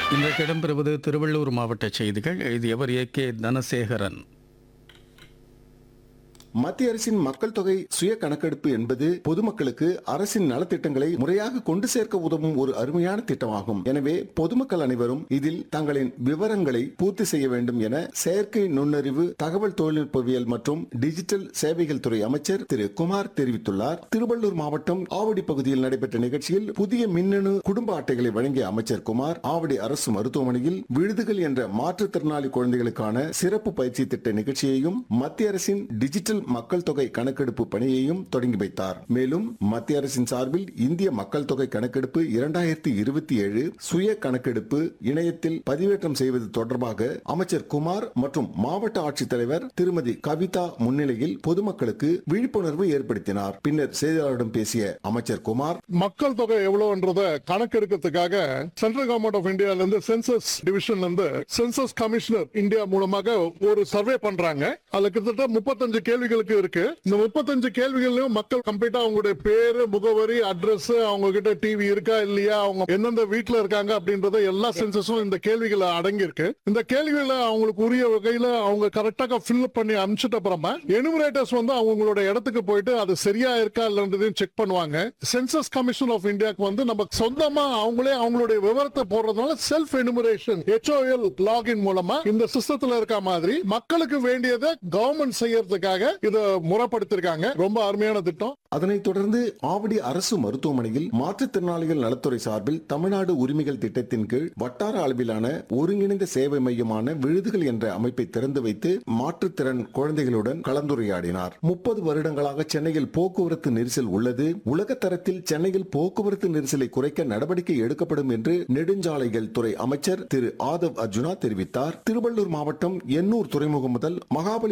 இன்றைக்கு இடம்பெறுவது திருவள்ளூர் மாவட்ட செய்திகள் எழுதியவர் ஏ கே தனசேகரன் மத்திய அரசின் மக்கள் தொகை சுய கணக்கெடுப்பு என்பது பொதுமக்களுக்கு அரசின் நலத்திட்டங்களை முறையாக கொண்டு சேர்க்க உதவும் ஒரு அருமையான திட்டமாகும் எனவே பொதுமக்கள் அனைவரும் இதில் தங்களின் விவரங்களை பூர்த்தி செய்ய வேண்டும் என செயற்கை நுண்ணறிவு தகவல் தொழில்நுட்பவியல் மற்றும் டிஜிட்டல் சேவைகள் துறை அமைச்சர் திரு குமார் தெரிவித்துள்ளார் திருவள்ளூர் மாவட்டம் ஆவடி பகுதியில் நடைபெற்ற நிகழ்ச்சியில் புதிய மின்னணு குடும்ப அட்டைகளை வழங்கிய அமைச்சர் குமார் ஆவடி அரசு மருத்துவமனையில் விழுதுகள் என்ற மாற்றுத்திறனாளி குழந்தைகளுக்கான சிறப்பு பயிற்சி திட்ட நிகழ்ச்சியையும் மத்திய அரசின் டிஜிட்டல் மக்கள் தொகை கணக்கெடுப்பு பணியையும் தொடங்கி வைத்தார் மேலும் மத்திய அரசின் சார்பில் இந்திய மக்கள் தொகை கணக்கெடுப்பு இரண்டாயிரத்தி இருபத்தி ஏழு சுய கணக்கெடுப்பு இணையத்தில் பதிவேற்றம் செய்வது தொடர்பாக அமைச்சர் குமார் மற்றும் மாவட்ட ஆட்சித்தலைவர் திருமதி கவிதா முன்னிலையில் பொதுமக்களுக்கு விழிப்புணர்வு ஏற்படுத்தினார் பின்னர் செய்தியாளர்களிடம் பேசிய அமைச்சர் குமார் மக்கள் தொகை எவ்வளவுன்றத கணக்கெடுக்கிறதுக்காக சென்ட்ரல் கவர்மெண்ட் ஆஃப் இந்தியால இருந்து சென்சஸ் டிவிஷன்ல இருந்து சென்சஸ் கமிஷனர் இந்தியா மூலமாக ஒரு சர்வே பண்றாங்க அதுல கிட்டத்தட்ட முப்பத்தஞ்சு கேள்விகளுக்கு இருக்கு இந்த முப்பத்தஞ்சு கேள்விகளையும் மக்கள் கம்ப்ளீட்டா அவங்களுடைய பேரு முகவரி அட்ரஸ் அவங்க கிட்ட டிவி இருக்கா இல்லையா அவங்க எந்தெந்த வீட்டுல இருக்காங்க அப்படின்றத எல்லா சென்சஸும் இந்த கேள்விகள் அடங்கி இருக்கு இந்த கேள்விகளை அவங்களுக்கு உரிய வகையில அவங்க கரெக்டாக ஃபில் பண்ணி அனுப்பிச்சிட்ட அப்புறமா எனுமரேட்டர்ஸ் வந்து அவங்களோட இடத்துக்கு போயிட்டு அது சரியா இருக்கா இல்லன்றதையும் செக் பண்ணுவாங்க சென்சஸ் கமிஷன் ஆஃப் இந்தியாக்கு வந்து நம்ம சொந்தமா அவங்களே அவங்களுடைய விவரத்தை போடுறதுனால செல்ஃப் எனுமரேஷன் ஹெச்ஓஎல் லாகின் மூலமா இந்த சிஸ்டத்துல இருக்க மாதிரி மக்களுக்கு வேண்டியதை கவர்மெண்ட் செய்யறதுக்காக இதை முறைப்படுத்திருக்காங்க ரொம்ப அருமையான திட்டம் அதனைத் தொடர்ந்து ஆவடி அரசு மருத்துவமனையில் மாற்றுத்திறனாளிகள் நலத்துறை சார்பில் தமிழ்நாடு உரிமைகள் திட்டத்தின் கீழ் வட்டார அளவிலான ஒருங்கிணைந்த சேவை மையமான விழுதுகள் என்ற அமைப்பை திறந்து வைத்து மாற்றுத்திறன் குழந்தைகளுடன் கலந்துரையாடினார் முப்பது வருடங்களாக சென்னையில் போக்குவரத்து நெரிசல் உள்ளது உலக தரத்தில் சென்னையில் போக்குவரத்து நெரிசலை குறைக்க நடவடிக்கை எடுக்கப்படும் என்று நெடுஞ்சாலைகள் துறை அமைச்சர் திரு ஆதவ் அர்ஜுனா தெரிவித்தார் திருவள்ளூர் மாவட்டம் எண்ணூர் துறைமுகம் முதல் மகாபலி